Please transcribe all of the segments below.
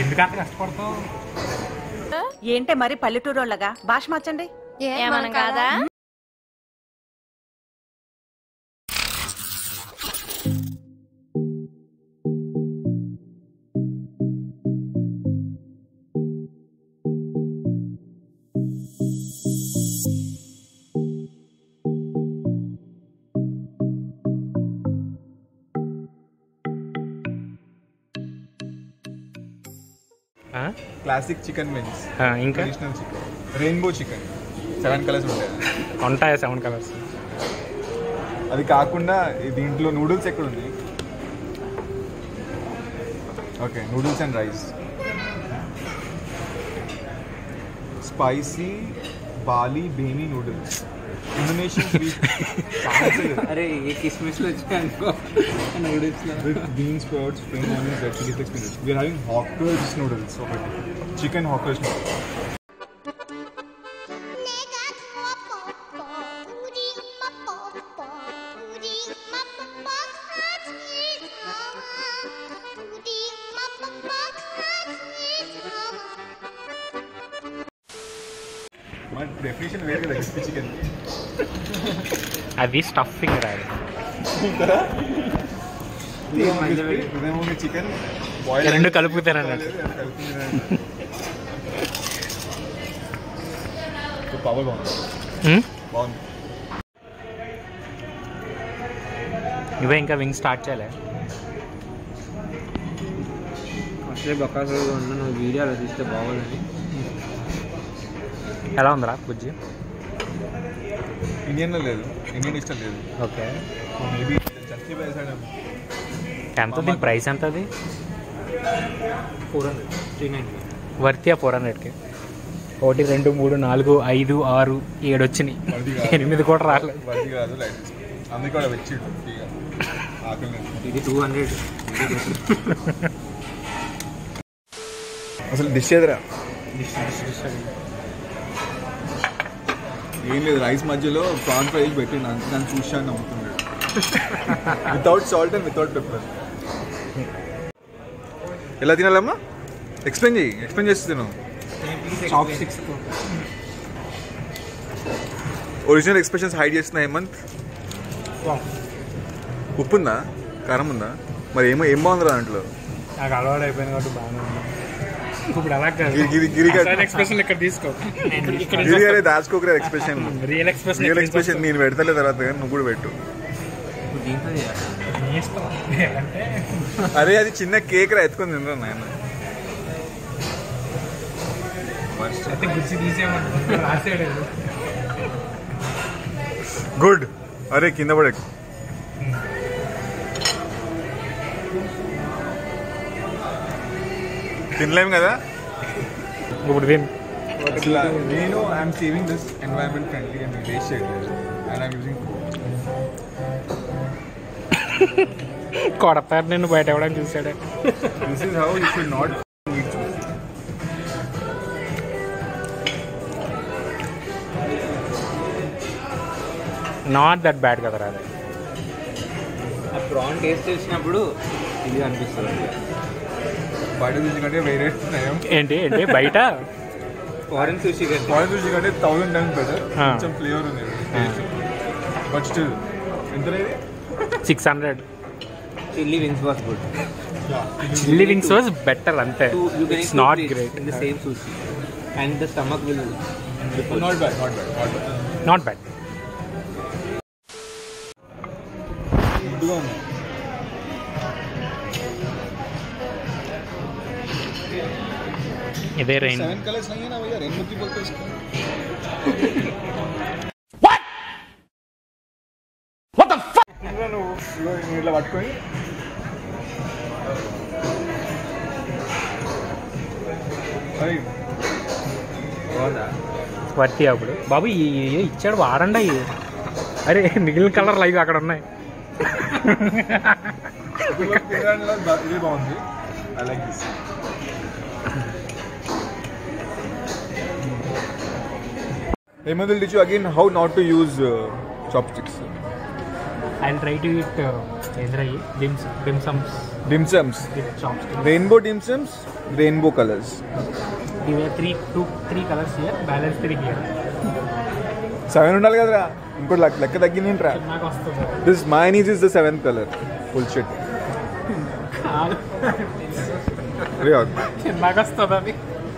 ఎందుకు అంత కష్టపడతావు ఏంటే మరి పల్లెటూరోళ్ళగా భాష మార్చండి ఏమనం కాదా ఆ? క్లాసిక్ చికెన్ వింగ్స్ ఆ, ఇంకా traditional chicken rainbow chicken seven colours ఉంటాయి ఉంటాయా సెవెన్ కలర్స్ అది కాకుండా ఈ దీంట్లో నూడిల్స్ ఎక్కడ ఉంది okay noodles and rice spicy Bali బేనీ నూడిల్స్ ఇండోనేషియన్ స్వీట్ అరే ఏ కిస్మిస్ లో వచ్చాయి అనుకో నూడిల్స్ లో with bean sprouts, spring onions, red chili flakes, peanuts. We are having hawkers noodles over here. Chicken hawkers noodles. My definition వేరు కదా crispy chicken. అది స్టఫింగ్ రాదు ఇదేమో crispy, ఇదేమో మీ చికెన్ బాయిల్ రెండు కలుపుతారన్న పవర్ బాగుంది ఉమ్? బాగుంది ఇవే ఇంకా వింగ్ స్టార్ట్ చేయలే అసలే బకాసులు ఉన్న నువ్వు వీడియోలో తీస్తే బాగోదని ఎలా ఉందిరా బుజ్జి ఇండియన్లో లేదు ఇండియన్ ఇష్టం లేదు ఓకే మేబీ చర్చి వేసాడు ఎంత దీని ప్రైస్ ఎంత అది ఫోర్ హండ్రెడ్ త్రీ నైన్టీ వర్తియా ఫోర్ హండ్రెడ్కి ఒకటి రెండు మూడు నాలుగు ఐదు ఆరు ఏడు వచ్చినాయి వర్ది కాదు. ఎనిమిది కూడా రాలేదు వద్దు కాదు లైట్ అందుకే కూడా వచ్చిండు ఫ్రీగా ఆకలి లేదు. ఇది టూ హండ్రెడ్ అసలు డిష్ ఎదురా ఏం లేదు రైస్ మధ్యలో ప్రాన్ ఫ్రైస్ పెట్టిండు అంతే దాన్ని చూసాను నమ్ముతున్నాడు without salt and without pepper ఎలా తినాలమ్మా ఎక్స్ప్లెయిన్ చెయ్యి ఎక్స్ప్లెయిన్ చేస్తున్నాను chopsticks original expressions hide చేస్తున్నా హేమంత్ ఉప్పు ఉందా కారం ఉందా మరి ఏమో ఏం బాగుంది దాంట్లో నాకు అలవాటు అయిపోయింది కాబట్టి బాగానే ఉంది ఇప్పుడు అలా కాదు గిరి- గిరి- గిరి గారు- ఎక్స్ప్రెషన్ ఇక్కడ తీసుకో గిరి అరే దాచుకోకరే expression real expression real expression నేను పెడతలే తర్వాత కానీ నువ్వు కూడా పెట్టు దీంట్లో చేయాలి. అంటే అరే అది చిన్న కేక్ రా ఎత్తుకొని తినరా నాయన అయితే గుచ్చి తీసేయమని రాసాడు గుడ్ అరే కింద పడకు తినలేము కదా ఇప్పుడు దీని ఇట్లా నేను I'm saving this environment friendly and waste చేయట్లేదు అండ్ ఐఎమ్ యూజింగ్ కొడతారు నిన్ను బయట ఇవ్వడానికి చూసాడు this is how you should not eat not that bad కదరా అది ఆ ప్రాన్ టేస్ట్ చేసినప్పుడు ఇది అనిపిస్తుంది బయట చూసి కంటే వేరే నయం ఏంటి ఏంటి బయట ఫారెన్ సుషి కంటే బాయిల్ చూసి కంటే థౌసండ్ టైమ్స్ బెటర్ Ah. కొంచెం ఫ్లేవర్ ఉంది బట్ స్టిల్ ఎంత లేదు six hundred chilli wings was good chilli wings was better అంతే you can it's not great in the same sushi and the stomach will not bad not bad not bad not bad ముద్దుగా ఉంది ఇదే rain seven colours नहीं है ना भैया rainbow की बोलते इसको ఇదిగో నువ్వు ఇదిగో నువ్వు ఇట్లా పట్టుకొని అరే బాగుందా వర్తి అప్పుడు బాబు ఈ ఈ- ఇచ్చాడు వాడండి అయ్యి అరే మిగిలిన కలర్లు అవి అక్కడ ఉన్నాయి ఇదిగో తినడానికి బా- ఇది బాగుంది I like this Hemant will teach you again how not to use uh, chopsticks. I try to it ఏంద్రా ఇవి dims dim sums dim sums chops rainbow dim sums rainbow colours ఇవి three two three colours year balance three year seven ఉండాలి కదరా ఇంకోటి లెక్క లెక్క తగ్గిందింట్రా నాకు వస్తుంది దిస్ మైనీస్ is the seventh colour full షెట్ నాకు వస్తుంది అది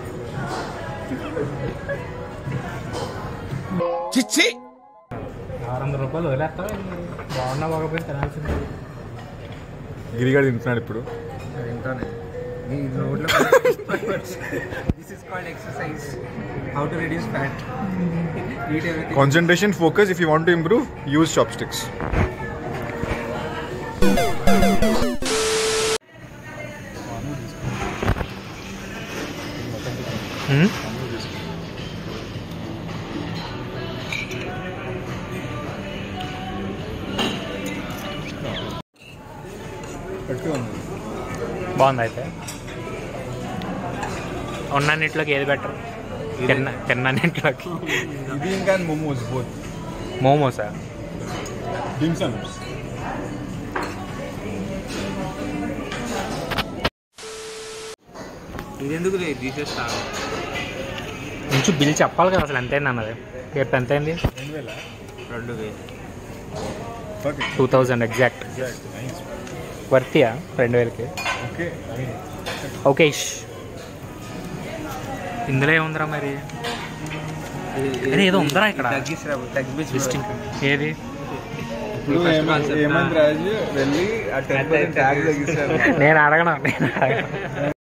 ఆరు వందల రూపాయలు వదిలేస్తావా ఏంటి? బాగున్నా బాగోపోయినా తినాల్సింది గిరిగాడు తింటున్నాడు ఇప్పుడు నీ నోట్లో this is called exercise how to reduce fat eat everything concentration focus if you want to improve use chopsticks బాగుంది అయితే ఉన్నన్నింటిలోకి ఏది బెటర్ తిన్న తిన్నన్నింటిలోకి ఇది ఇంకా మోమోస్ బోత్ మోమోసా డిమ్సమ్స్ ఇది ఎందుకు లేదు తీసేస్తా కొంచెం బిల్ చెప్పాలి కదా అసలు ఎంతైంది అన్నది రేపు ఎంతైంది రెండు వేలు ఓకే టూ థౌజండ్ ఎగ్జాక్ట్ వర్తియా రెండు వేలకి ఓకే ఓకే ఇష్ ఇందులో ఏముందిరా మరి అరే, ఏదో ఉందిరా ఇక్కడ. తగ్గిస్తా తగ్గిపించి లిస్టింగ్ ఏది ఇప్పుడు First ఏమ- concept, ఏమంది రాజు వెళ్ళి ఆ టెన్ పర్సెంట్ ట్యాగ్ తగ్గిస్తారు నేను అడగను నేను అడగను